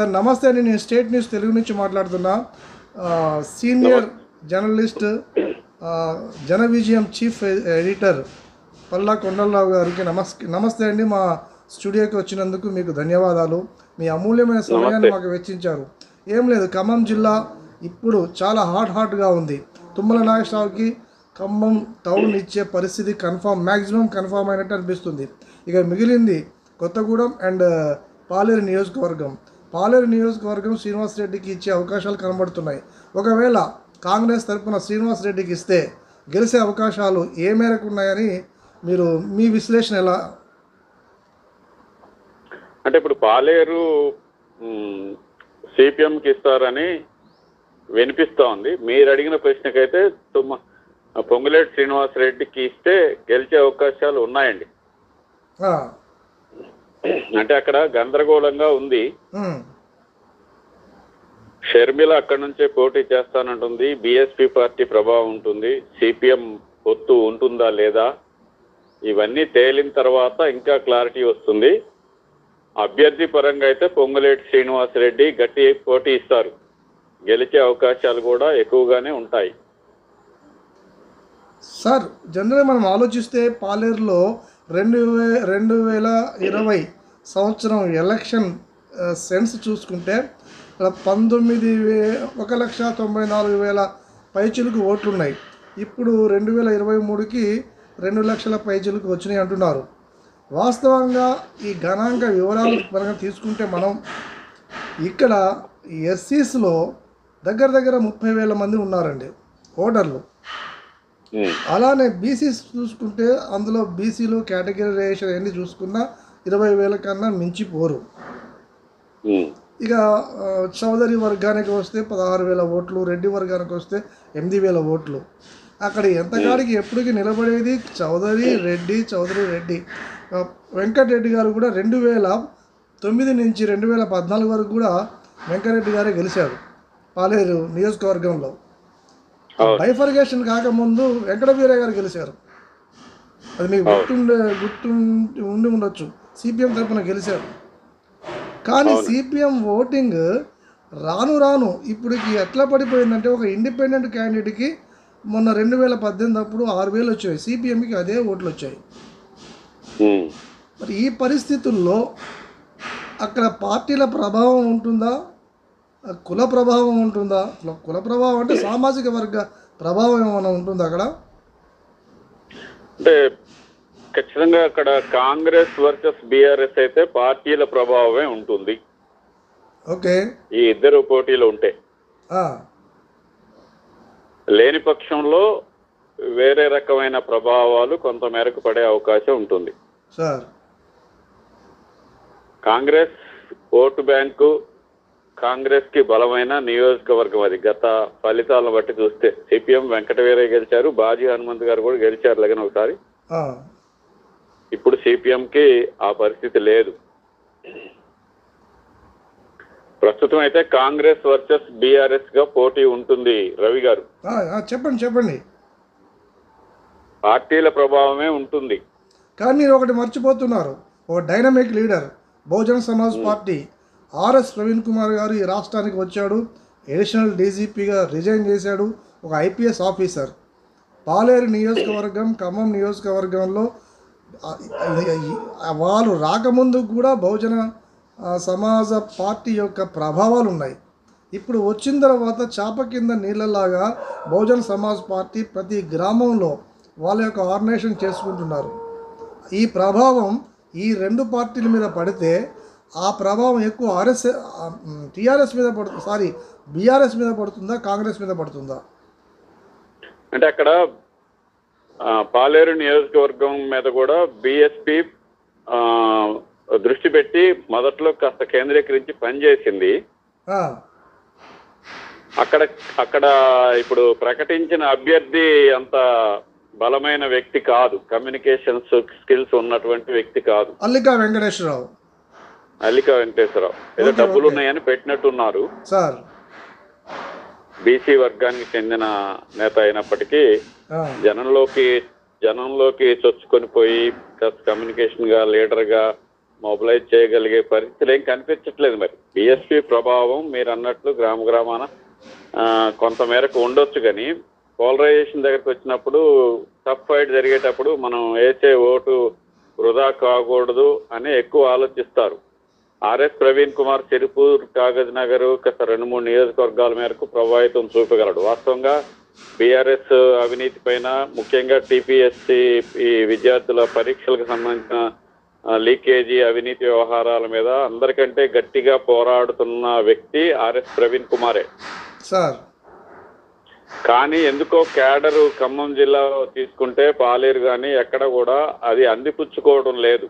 Sir నమస్తే అండి నేను స్టేట్ న్యూస్ తెలుగు నుంచి మాట్లాడుతున్నా ఆ, సీనియర్ జర్నలిస్ట్ ఆ, జన విజయం చీఫ్ ఎడిటర్ పల్లా కొండలరావు గారికి నమస్ నమస్తే అండి మా స్టూడియోకి వచ్చినందుకు మీకు ధన్యవాదాలు మీ అమూల్యమైన సమయాన్ని మాకు వెచ్చించారు ఏం లేదు ఖమ్మం జిల్లా ఇప్పుడు చాలా హాట్ హాట్గా ఉంది తుమ్మల నాగేశ్వరరావుకి ఖమ్మం టౌన్ ఇచ్చే పరిస్థితి కన్ఫామ్ మ్యాక్సిమం కన్ఫామ్ అయినట్టు అనిపిస్తుంది ఇక మిగిలింది కొత్తగూడెం అండ్ పాలేరు నియోజకవర్గం పాలేరు నియోజకవర్గం శ్రీనివాస్ రెడ్డికి ఇచ్చే అవకాశాలు కనబడుతున్నాయి ఒకవేళ కాంగ్రెస్ తరపున శ్రీనివాస్ రెడ్డికి ఇస్తే గెలిచే అవకాశాలు ఏ మేరకు ఉన్నాయని మీరు మీ విశ్లేషణ ఎలా అంటే ఇప్పుడు పాలేరు సిపిఎంకి ఇస్తారని వినిపిస్తూ ఉంది మీరు అడిగిన ప్రశ్నకైతే తుమ్మ పొంగులేటి శ్రీనివాస్ రెడ్డికి ఇస్తే గెలిచే అవకాశాలు ఉన్నాయండి ఆ, అంటే అక్కడ గందరగోళంగా ఉంది ఉమ్, షర్మిల అక్కడి నుంచే పోటీ చేస్తానంటుంది బీఎస్పీ పార్టీ ప్రభావం ఉంటుంది సిపిఎం పొత్తు ఉంటుందా లేదా ఇవన్నీ తేలిన తర్వాత ఇంకా క్లారిటీ వస్తుంది అభ్యర్థి పరంగా అయితే పొంగులేటి శ్రీనివాసరెడ్డి గట్టి పోటీ ఇస్తారు గెలిచే అవకాశాలు కూడా ఎక్కువగానే ఉంటాయి సార్ జనరల్గా మనం ఆలోచిస్తే పాలేరులో రెండు వే రెండు వేల ఇరవై సంవత్సరం ఎలక్షన్ ఆ, సెన్స్ చూసుకుంటే ఇక్కడ పంతొమ్మిది వే ఒక లక్ష తొంభై నాలుగు వేల పైచిలకు ఓట్లు ఉన్నాయి ఇప్పుడు రెండు వేల ఇరవై మూడుకి రెండు లక్షల పైచిలకు వచ్చినాయి అంటున్నారు వాస్తవంగా ఈ గణాంక వివరాలు పరంగా తీసుకుంటే మనం ఇక్కడ ఎస్సీస్లో దగ్గర దగ్గర ముప్పై వేల మంది ఉన్నారండి ఓటర్లు ఉమ్, అలానే బీసీస్ చూసుకుంటే అందులో బీసీలు కేటగిరైజేషన్ అన్ని చూసుకున్నా ఇరవై వేల కన్నా మించిపోరు ఉమ్, ఇక ఆ, చౌదరి వర్గానికి వస్తే పదహారు వేల ఓట్లు రెడ్డి వర్గానికి వస్తే ఎనిమిది వేల ఓట్లు అక్కడ ఎంతకాడికి ఎప్పటికి నిలబడేది చౌదరి రెడ్డి చౌదరి రెడ్డి ఆ, వెంకటరెడ్డి గారు కూడా రెండు వేల తొమ్మిది నుంచి రెండు వేల పద్నాలుగు వరకు కూడా వెంకటరెడ్డి గారే గెలిచారు పాలేరు నియోజకవర్గంలో అవును. బైఫర్గేషన్ కాకముందు వెంకట వీరయ్య గారు గెలిచారు అది మీకు గుర్తుండే గుర్తు ఉండి ఉండొచ్చు సిపిఎం తరపున గెలిచారు కానీ సిపిఎం ఓటింగ్ రాను రాను ఇప్పటికి ఎట్లా పడిపోయిందంటే ఒక ఇండిపెండెంట్ క్యాండిడేట్కి మొన్న రెండు వేల పద్దెనిమిది అప్పుడు ఆరు వేలు వచ్చాయి సిపిఎంకి అదే ఓట్లు వచ్చాయి ఉమ్. మరి ఈ పరిస్థితుల్లో అక్కడ పార్టీల ప్రభావం ఉంటుందా ఆ కుల ప్రభావం ఉంటుందా కుల- కుల ప్రభావం అంటే సామాజిక వర్గ ప్రభావం ఏమైనా ఉంటుందా అక్కడ అంటే ఖచ్చితంగా అక్కడ కాంగ్రెస్ వర్సెస్ బీఆర్ఎస్ అయితే పార్టీల ప్రభావమే ఉంటుంది ఓకే ఈ ఇద్దరు పోటీలు ఉంటే ఆ, లేని పక్షంలో వేరే రకమైన ప్రభావాలు కొంత మేరకు పడే అవకాశం ఉంటుంది sir Congress vote bank Congress కి బలమైన నియోజకవర్గం అది గత ఫలితాలను బట్టి చూస్తే సిపిఎం వెంకటవీరయ్య గెలిచారు బాజీ హనుమంత్ గారు కూడా గెలిచారు లగన ఒకసారి ఆ, ఇప్పుడు సిపిఎం కి ఆ పరిస్థితి లేదు ప్రస్తుతం అయితే కాంగ్రెస్ వర్సెస్ బీఆర్ఎస్ గా పోటీ ఉంటుంది రవి గారు ఆ, ఆ, చెప్పండి చెప్పండి పార్టీల ప్రభావమే ఉంటుంది కానీ మీరు ఒకటి మర్చిపోతున్నారు ఒక dynamic leader Bahujan Samaj party R S Praveen Kumar గారు ఈ రాష్ట్రానికి వచ్చాడు అడిషనల్ డీజీపీగా రిజైన్ చేశాడు ఒక ఐపీఎస్ ఆఫీసర్ పాలేరు నియోజకవర్గం ఖమ్మం నియోజకవర్గంలో ఆ, ఈ- ఆ, వాళ్ళు రాకముందు కూడా బహుజన ఆ, సమాజ పార్టీ యొక్క ప్రభావాలు ఉన్నాయి ఇప్పుడు వచ్చిన తర్వాత చాప కింద నీళ్ళలాగా బహుజన సమాజ్ పార్టీ ప్రతి గ్రామంలో వాళ్ళ యొక్క ఆర్గనైజేషన్ చేసుకుంటున్నారు ఈ ప్రభావం ఈ రెండు పార్టీల మీద పడితే ఆ ప్రభావం ఎక్కువ ఆర్ఎస్ టీఆర్ఎస్ మీద పడుతుంది సారీ బీఆర్ఎస్ మీద పడుతుందా కాంగ్రెస్ మీద పడుతుందా అంటే అక్కడ ఆ, పాలేరు నియోజకవర్గం మీద కూడా బిఎస్పి దృష్టి పెట్టి మొదట్లో కాస్త కేంద్రీకరించి పనిచేసింది ఆ, అక్కడ అక్కడ ఇప్పుడు ప్రకటించిన అభ్యర్థి అంత బలమైన వ్యక్తి కాదు కమ్యూనికేషన్స్ స్కిల్స్ ఉన్నటువంటి వ్యక్తి కాదు అల్లికా వెంకటేశ్వరరావు అల్లిక వెంకటేశ్వరరావు ఏదో ఓకే, డబ్బులు ఓకే. ఉన్నాయని పెట్టినట్టున్నారు సార్ బీసీ వర్గానికి చెందిన నేత అయినప్పటికీ ఆ, జనంలోకి జనంలోకి చొచ్చుకొని పోయి కాస్త కమ్యూనికేషన్ గా లీడర్ గా మొబిలైజ్ చేయగలిగే పరిస్థితులు ఏం కనిపించట్లేదు మరి బిఎస్పి ప్రభావం మీరు అన్నట్లు గ్రామ గ్రామాన ఆ, కొంత మేరకు ఉండొచ్చు కానీ పోలరైజేషన్ దగ్గరికి వచ్చినప్పుడు టఫ్ ఫైట్ జరిగేటప్పుడు మనం వేసే ఓటు వృధా కాకూడదు అని ఎక్కువ ఆలోచిస్తారు ఆర్ఎస్ ప్రవీణ్ కుమార్ సిరిపూర్ కాగజ్ నగర్ గత రెండు మూడు నియోజకవర్గాల మేరకు ప్రభావితం చూపగలడు వాస్తవంగా బీఆర్ఎస్ అవినీతి పైన ముఖ్యంగా టీపీఎస్సి ఈ విద్యార్థుల పరీక్షలకు సంబంధించిన ఆ, లీకేజీ అవినీతి వ్యవహారాల మీద అందరికంటే గట్టిగా పోరాడుతున్న వ్యక్తి ఆర్ఎస్ ప్రవీణ్ కుమారే సార్ కానీ ఎందుకో క్యాడరు ఖమ్మం జిల్లా తీసుకుంటే పాలేరు కానీ ఎక్కడ కూడా అది అందిపుచ్చుకోవడం లేదు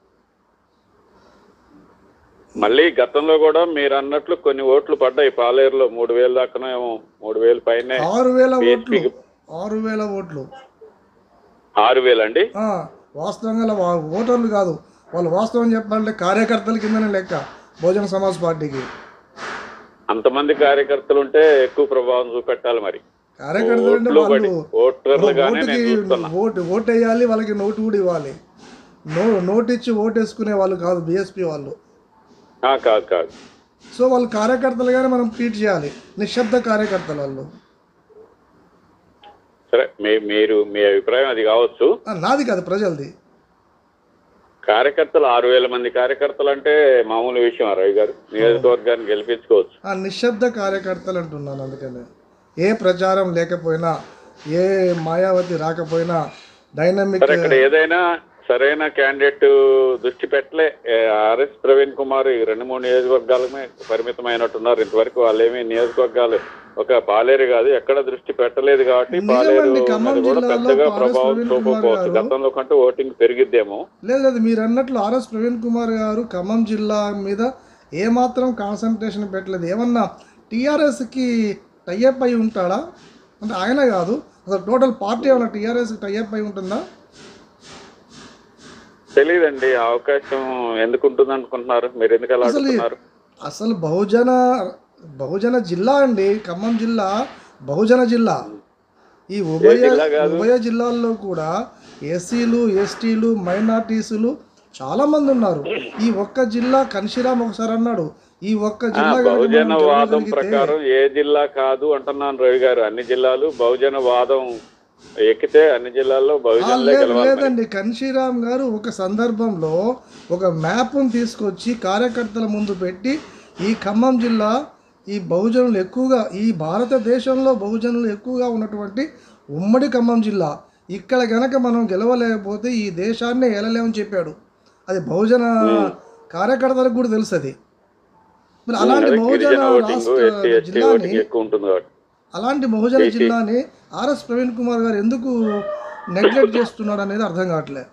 మళ్ళీ గతంలో కూడా మీరు అన్నట్లు కొన్ని ఓట్లు పడ్డాయి పాలేరులో మూడు వేల దాకానో ఏమో మూడు వేల పైనే ఆరు వేల ఓట్లు BSP కి ఆరు వేల ఓట్లు ఆరు వేలు అండి ఆ, వాస్తవంగా వా- ఓటర్లు కాదు వాళ్ళు వాస్తవం చెప్పాలంటే కార్యకర్తల కిందనే లెక్క బహుజన సమాజ్ పార్టీకి అంతమంది కార్యకర్తలు ఉంటే ఎక్కువ ప్రభావం చూపెట్టాలి మరి కార్యకర్తలు అంటే ఓట్లు పడి వాళ్ళు ఓటర్లుగానే ఓటుకి నేను చూస్తున్నా ఓటు ఓటు వేయాలి వాళ్ళకి నోటు కూడా ఇవ్వాలి నో నోటు ఇచ్చి ఓటు వేసుకునే వాళ్ళు కాదు బీఎస్పీ వాళ్ళు ఆ, కాదు కాదు సో వాళ్ళు కార్యకర్తలుగానే మనం ట్రీట్ చేయాలి నిశ్శబ్ద కార్యకర్తలు వాళ్ళు సరే మీ మీరు మీ అభిప్రాయం అది కావచ్చు ఆ, నాది కాదు ప్రజలది కార్యకర్తలు ఆరు వేల మంది కార్యకర్తలు అంటే మామూలు విషయం రవి గారు నియోజకవర్గాన్ని గెలిపించుకోవచ్చు ఆ నిశ్శబ్ద కార్యకర్తలు అంటున్నాను అందుకనే ఏ ప్రచారం లేకపోయినా ఏ మాయావతి రాకపోయినా డైనమిక్ సరే ఇక్కడ ఏదైనా సరైన క్యాండిడేట్ దృష్టి పెట్టలే ఏ, ఆర్ఎస్ ప్రవీణ్ కుమార్ ఈ రెండు మూడు నియోజకవర్గాలమే పరిమితమైనట్టున్నారు ఇంతవరకు వాళ్ళేమి నియోజకవర్గాలు ఒక పాలేరు కాదు ఎక్కడ దృష్టి పెట్టలేదు కాబట్టి పాలేరు నిజమండి, ఖమ్మం మీద కూడా జిల్లాలో పెద్దగా ఆర్ఎస్ ప్రభావం ప్రవీణ్ కుమార్ చూపకపోవచ్చు గారు- గతంలో కంటే ఓటింగ్ పెరిగిద్దేమో లేదు లేదు మీరు అన్నట్లు ఆర్ఎస్ ప్రవీణ్ కుమార్ గారు ఖమ్మం జిల్లా మీద ఏమాత్రం కాన్సన్ట్రేషన్ పెట్టలేదు ఏమన్నా టీఆర్ఎస్కి టైఅప్ అయి ఉంటాడా అంటే ఆయన కాదు అసలు టోటల్ పార్టీ ఏమన్నా టీఆర్ఎస్ టైఅప్ అయి ఉంటుందా తెలియదండి ఆ అవకాశం ఎందుకు ఉంటుంది అనుకుంటున్నారు మీరు ఎందుకు అలా అసలు అడుగుతున్నారు అసలు బహుజన బహుజన జిల్లా అండి ఖమ్మం జిల్లా బహుజన జిల్లా ఈ ఉభయ జిల్లా కాదు? ఉభయ జిల్లాల్లో కూడా ఎస్సీలు ఎస్టీలు మైనార్టీసులు చాలా మంది ఉన్నారు ఈ ఒక్క జిల్లా కన్షిరామ్ ఒకసారి అన్నాడు ఈ ఒక్క ఆ, జిల్లా కనుక బహుజన మనం వాదం గెలవగలిగితే- ప్రకారం ఏ జిల్లా కాదు అంటున్నాను రవి గారు అన్ని జిల్లాలు బహుజన వాదం ఎక్కితే అన్ని జిల్లాల్లో ఆ, బహుజనులే లేదు గెలవాలి మరి. లేదండి కన్షీరామ్ గారు ఒక సందర్భంలో ఒక మ్యాప్ను తీసుకొచ్చి కార్యకర్తల ముందు పెట్టి ఈ ఖమ్మం జిల్లా ఈ బహుజనులు ఎక్కువగా ఈ భారతదేశంలో బహుజనులు ఎక్కువగా ఉన్నటువంటి ఉమ్మడి ఖమ్మం జిల్లా ఇక్కడ గనక మనం గెలవలేకపోతే ఈ దేశాన్ని ఏలలేమని చెప్పాడు అది బహుజన కార్యకర్తలకు కూడా తెలుసు అది మరి అలాంటి అదే బహుజన గిరిజన ఓటింగ్ ఎస్సీ రాష్ట్ర ఎస్టీ జిల్లాని ఓటింగ్ ఎక్కువ ఉంటుంది కాబట్టి అలాంటి బహుజన జిల్లాని ఆర్ఎస్ ప్రవీణ్ కుమార్ గారు ఎందుకు నెగ్లెక్ట్ చేస్తున్నాడు అనేది అర్థం కావట్లేదు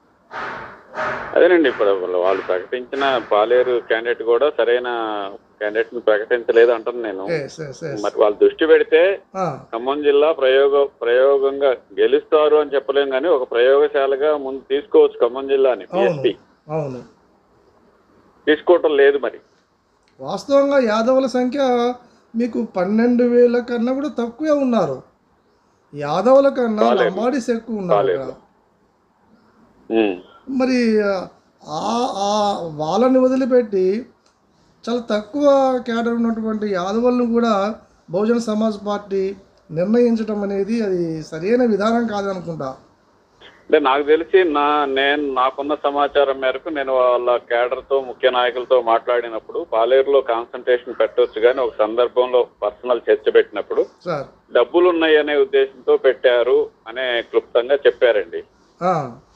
అదేనండి ఇప్పుడు వాళ్ళు- వాళ్ళు ప్రకటించిన పాలేరు క్యాండిడేట్ కూడా సరైన క్యాండిడేట్ ని ప్రకటించలేదు అంటాను నేను ఎస్ ఎస్ ఎస్ మరి వాళ్ళు దృష్టి పెడితే ఆ, ఖమ్మం జిల్లా ప్రయోగ ప్రయోగంగా గెలుస్తారు అని చెప్పలేం కానీ ఒక ప్రయోగశాలగా ముందు తీసుకోవచ్చు ఖమ్మం జిల్లాని అవును పిఎస్పి అవును తీసుకోవటం లేదు మరి వాస్తవంగా యాదవుల సంఖ్య మీకు పన్నెండు వేల కన్నా కూడా తక్కువే ఉన్నారు యాదవుల కన్నా కాలేదు. లంబాడీస్ ఎక్కువ ఉన్నారు కాలేదు. ఇక్కడ. ఉమ్. మరి ఆ ఆ వాళ్ళని వదిలిపెట్టి చాలా తక్కువ క్యాడర్ ఉన్నటువంటి యాదవులను కూడా బహుజన సమాజ్ పార్టీ నిర్ణయించడం అనేది అది సరైన విధానం కాదనుకుంటా అంటే నాకు తెలిసి నా నేను నాకున్న సమాచారం మేరకు నేను వాళ్ళ కేడర్ తో ముఖ్య నాయకులతో మాట్లాడినప్పుడు పాలేరులో కాన్సన్ట్రేషన్ పెట్టవచ్చు కానీ ఒక సందర్భంలో పర్సనల్ చర్చ పెట్టినప్పుడు సార్ డబ్బులు ఉన్నాయి అనే ఉద్దేశంతో పెట్టారు అనే క్లుప్తంగా చెప్పారండి ఆ,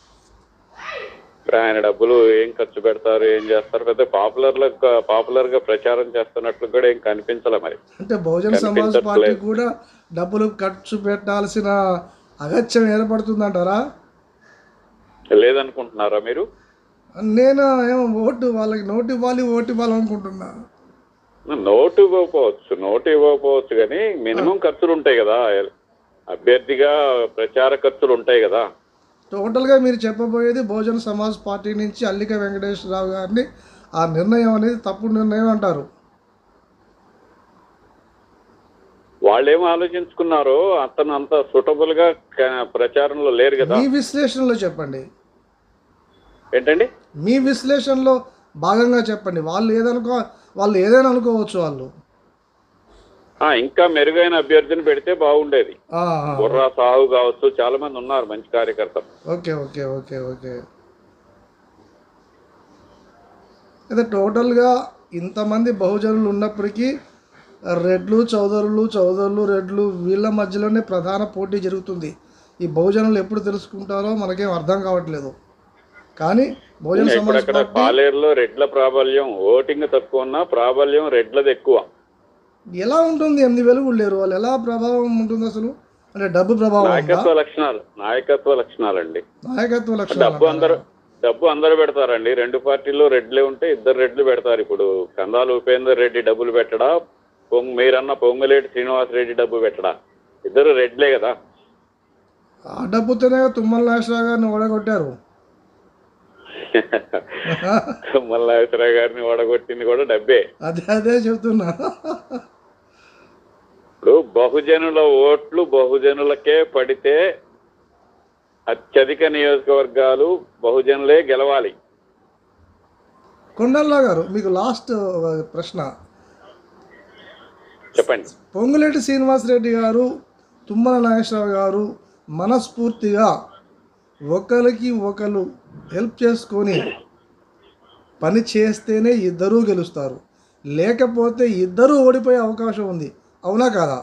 మరి ఆయన డబ్బులు ఏం ఖర్చు పెడతారు ఏం చేస్తారు పెద్ద పాపులర్ పాపులర్ గా ప్రచారం చేస్తున్నట్లు కూడా ఏం కనిపించలే మరి అంటే బహుజన సమాజ్ కనిపించట్లేదు. పార్టీ కూడా డబ్బులు ఖర్చు పెట్టాల్సిన అగత్యం ఏర్పడుతుందంటారా లేదనుకుంటున్నారా మీరు నేను ఏమో ఓటు వాళ్ళకి నోటు ఇవ్వాలి ఓటు ఇవ్వాలి అనుకుంటున్నా నోటు ఇవ్వకపోవచ్చు నోటు ఇవ్వకపోవచ్చు కానీ మినిమం ఖర్చులు ఉంటాయి కదా అభ్యర్థిగా ప్రచార ఖర్చులు ఉంటాయి కదా టోటల్గా మీరు చెప్పబోయేది బహుజన సమాజ్ పార్టీ నుంచి అల్లిక వెంకటేశ్వరరావు గారిని ఆ నిర్ణయం అనేది తప్పుడు నిర్ణయం అంటారు వాళ్ళు ఏం ఆలోచించుకున్నారో అతను అంత సూటబుల్ గా క- ప్రచారంలో లేరు కదా మీ విశ్లేషణలో చెప్పండి ఏంటండి మీ విశ్లేషణలో భాగంగా చెప్పండి వాళ్ళు ఏదనుకో వాళ్ళు ఏదైనా అనుకోవచ్చు వాళ్ళు ఆ, ఇంకా మెరుగైన అభ్యర్థిని పెడితే బాగుండేది ఆ, ఆ. బుర్రా సాహు కావచ్చు చాలా మంది ఉన్నారు మంచి కార్యకర్తలు ఓకే ఓకే ఓకే ఓకే అయితే టోటల్గా ఇంతమంది బహుజనులు ఉన్నప్పటికీ రెడ్లు చౌదరులు చౌదరులు రెడ్లు వీళ్ళ మధ్యలోనే ప్రధాన పోటీ జరుగుతుంది ఈ బహుజనులు ఎప్పుడు తెలుసుకుంటారో మనకేం అర్థం కావట్లేదు కానీ బహుజన ఇప్పుడు సమాజ్ అక్కడ పార్టీ పాలేరులో రెడ్ల ప్రాబల్యం ఓటింగ్ తక్కువ ఉన్నా ప్రాబల్యం రెడ్లది ఎక్కువ ఎలా ఉంటుంది ఎనిమిది వెలుగులు లేరు వాళ్ళు ఎలా ప్రభావం ఉంటుంది అసలు అంటే డబ్బు ప్రభావం ఉందా నాయకత్వ లక్షణాలు నాయకత్వ లక్షణాలండి నాయకత్వ డబ్బు లక్షణాలు అందరూ డబ్బు అందరూ పెడతారండి రెండు పార్టీల్లో రెడ్లే ఉంటే ఇద్దరు రెడ్లు పెడతారు ఇప్పుడు కందాలు ఉపేందర్ రెడ్డి డబ్బులు పెట్టడా పొంగ్ మీరన్న పొంగులేటి శ్రీనివాస్ రెడ్డి డబ్బు పెట్టడా ఇద్దరు రెడ్లే కదా ఆ డబ్బుతోనే తుమ్మల నాగేశ్వరరావు గారిని ఓడగొట్టారు మల్లాశ్వరరావు గారిని ఓడగొట్టింది కూడా డబ్బే అదే అదే చెప్తున్నా ఇప్పుడు బహుజనుల ఓట్లు బహుజనులకే పడితే అత్యధిక నియోజకవర్గాలు బహుజనులే గెలవాలి కొండల్లా గారు మీకు లాస్ట్ ప్రశ్న చెప్పండి పొంగులేటి శ్రీనివాసరెడ్డి గారు తుమ్మల నాగేశ్వరరావు గారు మనస్ఫూర్తిగా ఒకరికి ఒకరు హెల్ప్ చేసుకొని పని చేస్తేనే ఇద్దరూ గెలుస్తారు లేకపోతే ఇద్దరూ ఓడిపోయే అవకాశం ఉంది అవునా కాదా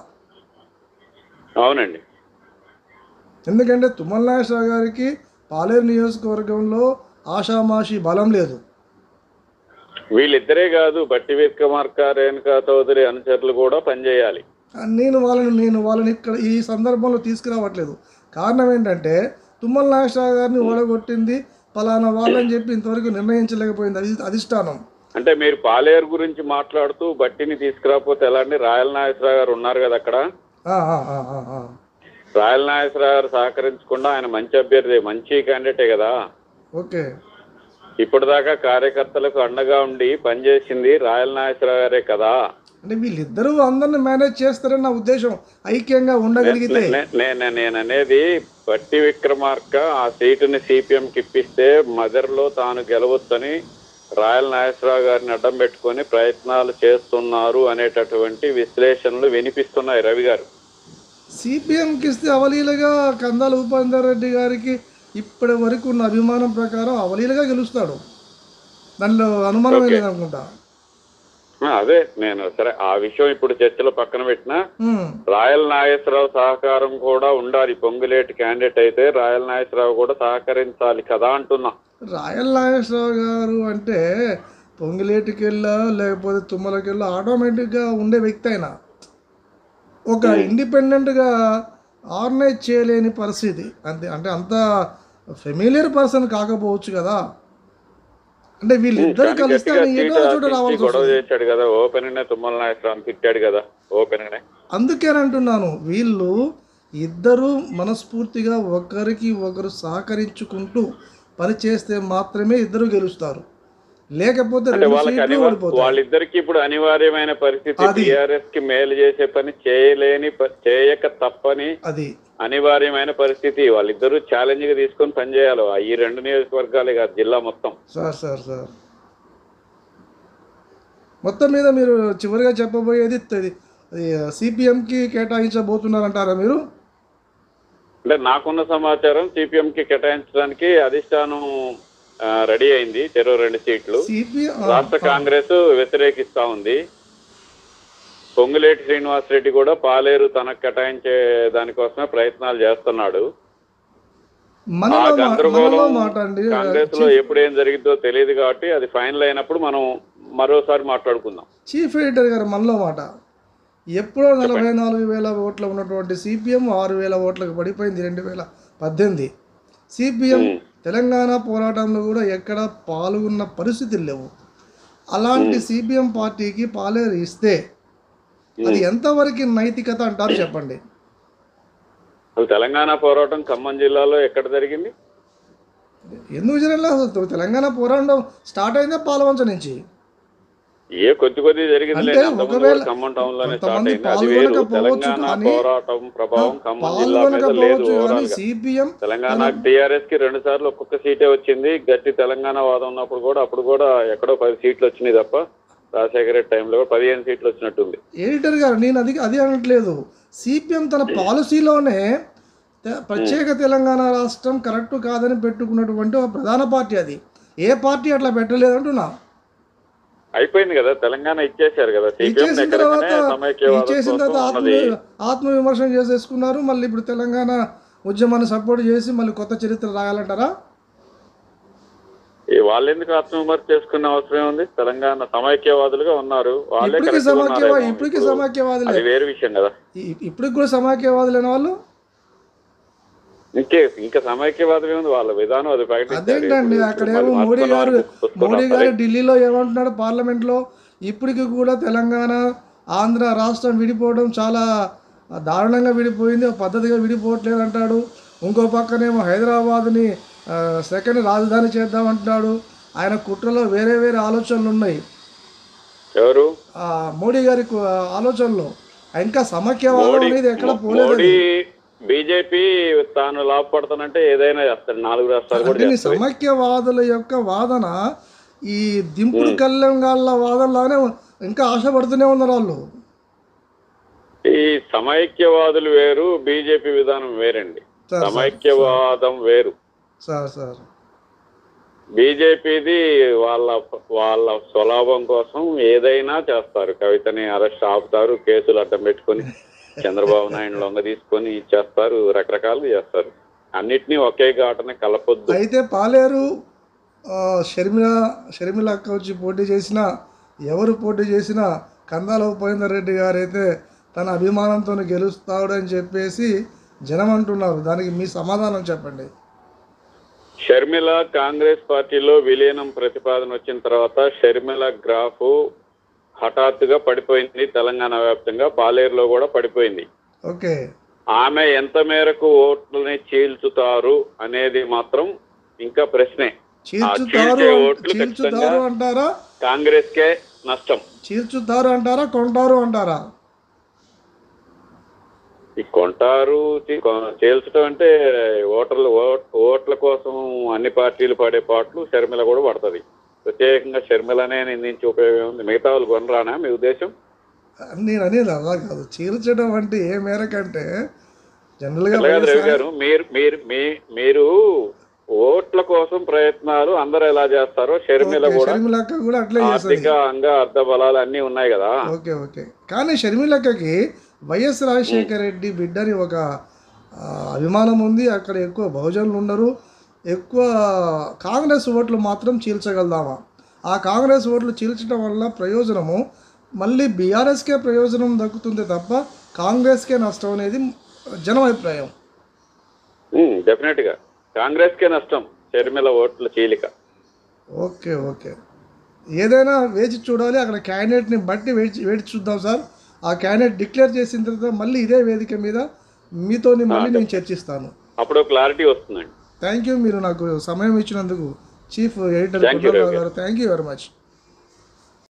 అవునండి ఎందుకంటే తుమ్మల నాగేశ్వరరావు గారికి పాలేరు నియోజకవర్గంలో ఆషామాషి బలం లేదు వీళ్ళిద్దరే కాదు బట్టి విక్రమార్క రేణుకా చౌదరి అనుచరులు కూడా పనిచేయాలి నేను వాళ్ళని నేను వాళ్ళని ఇక్కడ ఈ సందర్భంలో తీసుకురావట్లేదు కారణం ఏంటంటే తుమ్మల నాగేశ్వరరావు గారిని ఓడగొట్టింది పలానా వాళ్ళని చెప్పి ఇంతవరకు నిర్ణయించలేకపోయింది అది అధిష్టానం అంటే మీరు పాలేరు గురించి మాట్లాడుతూ బట్టిని తీసుకురాకపోతే ఎలా అండి రాయల నాగేశ్వరరావు గారు ఉన్నారు కదా అక్కడ ఆ, ఆ, ఆ, ఆ, ఆ. రాయల నాగేశ్వరరావు గారు సహకరించకుండా ఆయన మంచి అభ్యర్థి మంచి క్యాండిడేటే కదా ఓకే ఇప్పటిదాకా కార్యకర్తలకు అండగా ఉండి పనిచేసింది రాయల నాగేశ్వరరావు గారే కదా అంటే వీళ్ళిద్దరూ అందరిని మేనేజ్ చేస్తారని నా ఉద్దేశం ఐక్యంగా ఉండగలిగితే నే- నే- నేను అనేది బట్టి విక్రమార్క ఆ సీటుని సిపిఎంకి ఇప్పిస్తే మదర్లో తాను గెలవచ్చని రాయల నాగేశ్వరరావు గారిని అడ్డం పెట్టుకొని ప్రయత్నాలు చేస్తున్నారు అనేటటువంటి విశ్లేషణలు వినిపిస్తున్నాయి రవి గారు సిపిఎంకి ఇస్తే అవలీలగా కందాల ఉపేందర్ రెడ్డి గారికి ఇప్పటి వరకు ఉన్న అభిమానం ప్రకారం అవలీలగా గెలుస్తాడు దానిలో అనుమానమే లేదనుకుంటా ఆ, అదే నేను సరే ఆ విషయం ఇప్పుడు చర్చలో పక్కన పెట్టినా ఉమ్. రాయల నాగేశ్వరరావు సహకారం కూడా ఉండాలి పొంగులేటి క్యాండిడేట్ అయితే రాయల నాగేశ్వరరావు కూడా సహకరించాలి కదా అంటున్నా రాయల్ నాగేశ్వరరావు గారు అంటే పొంగిలేటికెళ్ళా లేకపోతే తుమ్మలకెళ్ళా ఆటోమేటిక్గా ఉండే వ్యక్తి అయినా ఒక ఇండిపెండెంట్గా ఆర్గనైజ్ చేయలేని పరిస్థితి అంతే అంటే అంత ఫెమిలియర్ పర్సన్ కాకపోవచ్చు కదా అంటే వీళ్ళిద్దరు కానీ కలిస్తే గట్టిగా ఆయన ఏదో సీట్ చోట ఆశించి రావాల్సి గొడవ వస్తుంది చేశాడు కదా ఓపెన్ నే తుమ్మల నాగేశ్వరరావు తిట్టాడు కదా ఓపెన్ నే అందుకేనంటున్నాను వీళ్ళు ఇద్దరు మనస్ఫూర్తిగా ఒకరికి ఒకరు సహకరించుకుంటూ పని చేస్తే మాత్రమే ఇద్దరు గెలుస్తారు లేకపోతే అంటే రెండు వాళ్ళకి సీట్లు అనివా ఓడిపోతారు వాళ్ళిద్దరికి ఇప్పుడు అనివార్యమైన పరిస్థితి అది. టిఆర్ఎస్ కి మేలు చేసే పని చేయలేని ప- చేయక తప్పని అది అనివార్యమైన పరిస్థితి వాళ్ళిద్దరూ ఛాలెంజ్ గా తీసుకొని పనిచేయాలి ఆ ఈ రెండు నియోజకవర్గాలే కాదు జిల్లా మొత్తం సార్ సార్ సార్ మొత్తం మీద మీరు చివరిగా చెప్పబోయేది త- అది సిపిఎంకి కేటాయించబోతున్నారంటారా మీరు అంటే నాకున్న సమాచారం సిపిఎం కి కేటాయించడానికి అధిష్టానం ఆ, రెడీ అయింది చెరో రెండు సీట్లు సిపిఎం రాష్ట్ర కాంగ్రెస్ వ్యతిరేకిస్తా ఉంది పొంగులేటి శ్రీనివాస్ రెడ్డి కూడా పాలేరు తనకు కేటాయించే దానికోసమే ప్రయత్నాలు చేస్తున్నాడు ఆ మనలో మా- మనలో గందరగోళం మాట అండి కాంగ్రెస్ లో ఎప్పుడు ఏం జరిగిందో తెలియదు కాబట్టి అది ఫైనల్ అయినప్పుడు మనం మరోసారి మాట్లాడుకుందాం చీఫ్ ఎడిటర్ గారు మనలో మాట ఎప్పుడో నలభై నాలుగు వేల ఓట్లు ఉన్నటువంటి సిపిఎం ఆరు వేల ఓట్లకు పడిపోయింది రెండు వేల పద్దెనిమిది సిపిఎం తెలంగాణ పోరాటంలో కూడా ఎక్కడ పాల్గొన్న పరిస్థితులు లేవు అలాంటి సిపిఎం పార్టీకి పాలేరు ఇస్తే అది ఎంతవరకు నైతికత అంటారు చెప్పండి అసలు తెలంగాణ పోరాటం ఖమ్మం జిల్లాలో ఎక్కడ జరిగింది ఎందుకు జరగలేదు అసలు తెలంగాణ పోరాటం స్టార్ట్ అయిందే పాలవంచ నుంచి ఏ కొద్ది కొద్ది జరిగింది అంటే ఒకవేళ ఖమ్మం టౌన్ లోనే స్టార్ట్ కొంతమంది అయింది అది వేరు పాల్గొనకపోవచ్చు తెలంగాణ కానీ- పోరాటం ప్రభావం ఖమ్మం జిల్లా మీద లేదు పాల్గొనకపోవచ్చు ఓవరాల్ కానీ గా సిపిఎం తెలంగాణ టీఆర్ఎస్ కి రెండు సార్లు ఒక్కొక్క సీటే వచ్చింది గట్టి తెలంగాణ వాదం ఉన్నప్పుడు కూడా అప్పుడు కూడా ఎక్కడో పది సీట్లు వచ్చినాయి తప్ప రాజశేఖర రెడ్డి టైంలో కూడా పదిహేను సీట్లు వచ్చినట్టుంది ఎడిటర్ గారు నేను అది అది అనట్లేదు సిపిఎం తన పాలసీలోనే తె- ప్రత్యేక తెలంగాణ రాష్ట్రం కరెక్ట్ కాదని పెట్టుకున్నటువంటి ఒక ప్రధాన పార్టీ అది ఏ పార్టీ అట్లా పెట్టలేదు అంటున్నా అయిపోయింది కదా తెలంగాణ ఇచ్చేశారు కదా సిపిఎం ఇచ్చేసిన తర్వాత సమైక్యవాదం ఇచ్చేసిన కోసం తర్వాత ఆత్మ ఉన్నది ఆత్మవిమర్శన చేసేసుకున్నారు మళ్ళీ ఇప్పుడు తెలంగాణ ఉద్యమాన్ని సపోర్ట్ చేసి మళ్ళీ కొత్త చరిత్ర రాయాలంటారా ఈ వాళ్ళు ఎందుకు ఆత్మవిమర్శ చేసుకునే అవసరం ఉంది తెలంగాణ సమైక్యవాదులుగా ఉన్నారు వాళ్ళే ఇప్పటికి correct గా సమాఖ్యవా ఉన్నారేమో. ఇప్పటికి ఇప్పుడు సమాఖ్యవాదులే అది వేరే విషయం కదా ఇ- ఇప్పటికి కూడా సమాఖ్యవాదులైన వాళ్ళు ఇంకే ఇంకా సమైక్యవాదం ఏముంది వాళ్ళ విధానం అది ప్రకటించారు. అదేంటండి ఇప్పుడు అక్కడేమో మరి మోడీ గారు మార్చుకున్నారు, మోడీ పుచ్చుకున్నారు. గారు ఢిల్లీలో ఏమంటున్నాడు పార్లమెంట్లో ఇప్పటికి కూడా తెలంగాణ ఆంధ్ర రాష్ట్రం విడిపోవడం చాలా దారుణంగా విడిపోయింది ఒక పద్ధతిగా విడిపోవట్లేదు అంటాడు ఇంకో పక్కనేమో హైదరాబాద్ని ఆ, సెకండ్ రాజధాని చేద్దామంటున్నాడు ఆయన కుట్రలో వేరే వేరే ఆలోచనలు ఉన్నాయి ఎవరు ఆ, మోడీ గారి కు- ఆలోచనలో ఇంకా సమైక్యవాదం మోడీ అనేది ఎక్కడ పోలేదు మోడీ బీజేపీ తాను లాభపడతానంటే ఏదైనా చేస్తాడు నాలుగు రాష్ట్రాలు కూడా అంటే ఈ చేస్తాయి సమైక్యవాదుల యొక్క వాదన ఈ దింపుడు కళ్యాణాల వాదనలానే ఇంకా ఆశపడుతూనే ఉన్నారు వాళ్ళు ఈ సమైక్యవాదులు వేరు బీజేపీ విధానం వేరండి సార్, సార్, సమైక్యవాదం వేరు సార్ సార్ బీజేపీది వాళ్ళ వాళ్ళ స్వలాభం కోసం ఏదైనా చేస్తారు కవితని అరెస్ట్ ఆపుతారు కేసులు అడ్డం పెట్టుకొని చంద్రబాబు నాయుడు లొంగ తీసుకొని ఇచ్చేస్తారు రకరకాలు చేస్తారు అన్నిటినీ ఒకే ఘాటన కలపొద్దు అయితే పాలేరు ఆ, షర్మిల షర్మిల అక్క వచ్చి పోటీ చేసిన ఎవరు పోటీ చేసినా కందాల ఉపేందర్ రెడ్డి గారు అయితే తన అభిమానంతో గెలుస్తాడు అని చెప్పేసి జనం అంటున్నారు దానికి మీ సమాధానం చెప్పండి షర్మిల కాంగ్రెస్ పార్టీలో విలీనం ప్రతిపాదన వచ్చిన తర్వాత షర్మిల గ్రాఫ్ హఠాత్తుగా పడిపోయింది తెలంగాణ వ్యాప్తంగా పాలేరులో కూడా పడిపోయింది ఓకే ఆమె ఎంత మేరకు ఓట్లని చీల్చుతారు అనేది మాత్రం ఇంకా ప్రశ్నే ఆ చీల్చుతారు చీల్చే ఓట్లు చీల్చుతారు ఖచ్చితంగా అంటారా కాంగ్రెస్ కే నష్టం చీల్చుతారు అంటారా కొంటారు అంటారా ఈ కొంటారు చీ- కొ- చీల్చడం అంటే ఓటర్లు ఓట్- ఓట్ల కోసం అన్ని పార్టీలు పడే పాటలు షర్మిల కూడా పడుతుంది ప్రత్యేకంగా షర్మిలనే నిందించి ఉపయోగం ఉంది మిగతా వాళ్ళు కొనరానా మీ ఉద్దేశం నేను అనేది అలా కాదు చీల్చడం అంటే ఏ మేరకంటే జనరల్గా అలాగే రవి గారు మీరు మీరు మీ- మీరు ఓట్ల కోసం ప్రయత్నాలు అందరూ ఎలా చేస్తారో షర్మిల కూడా షర్మిలక్క కూడా అట్లే చేస్తుంది ఆర్థికంగా అర్ధ బలాలు అన్ని ఉన్నాయి కదా ఓకే ఓకే కానీ షర్మిలక్కకి వైఎస్ రాజశేఖర రెడ్డి బిడ్డని ఒక ఆ, అభిమానం ఉంది అక్కడ ఎక్కువ బహుజనులు ఉండరు ఎక్కువ కాంగ్రెస్ ఓట్లు మాత్రం చీల్చగలదామా ఆ కాంగ్రెస్ ఓట్లు చీల్చడం వల్ల ప్రయోజనము మళ్ళీ బీఆర్ఎస్కే ప్రయోజనం దక్కుతుంది తప్ప కాంగ్రెస్కే నష్టం అనేది జనం అభిప్రాయం డెఫినెట్ గా కాంగ్రెస్ కే నష్టం షర్మిల ఓట్ల చీలిక ఓకే ఓకే ఏదైనా వేచి చూడాలి అక్కడ క్యాండిడేట్ని బట్టి వేచి వేచి చూద్దాం సార్ ఆ క్యాండిడేట్ డిక్లేర్ చేసిన తర్వాత మళ్ళీ ఇదే వేదిక మీద మీతో మళ్ళీ నేను చర్చిస్తాను అప్పుడు క్లారిటీ వస్తుందండి థ్యాంక్ యూ మీరు నాకు సమయం ఇచ్చినందుకు chief editor Thank you, Kondala Rao Ravi. గారు థ్యాంక్ యూ వెరీ మచ్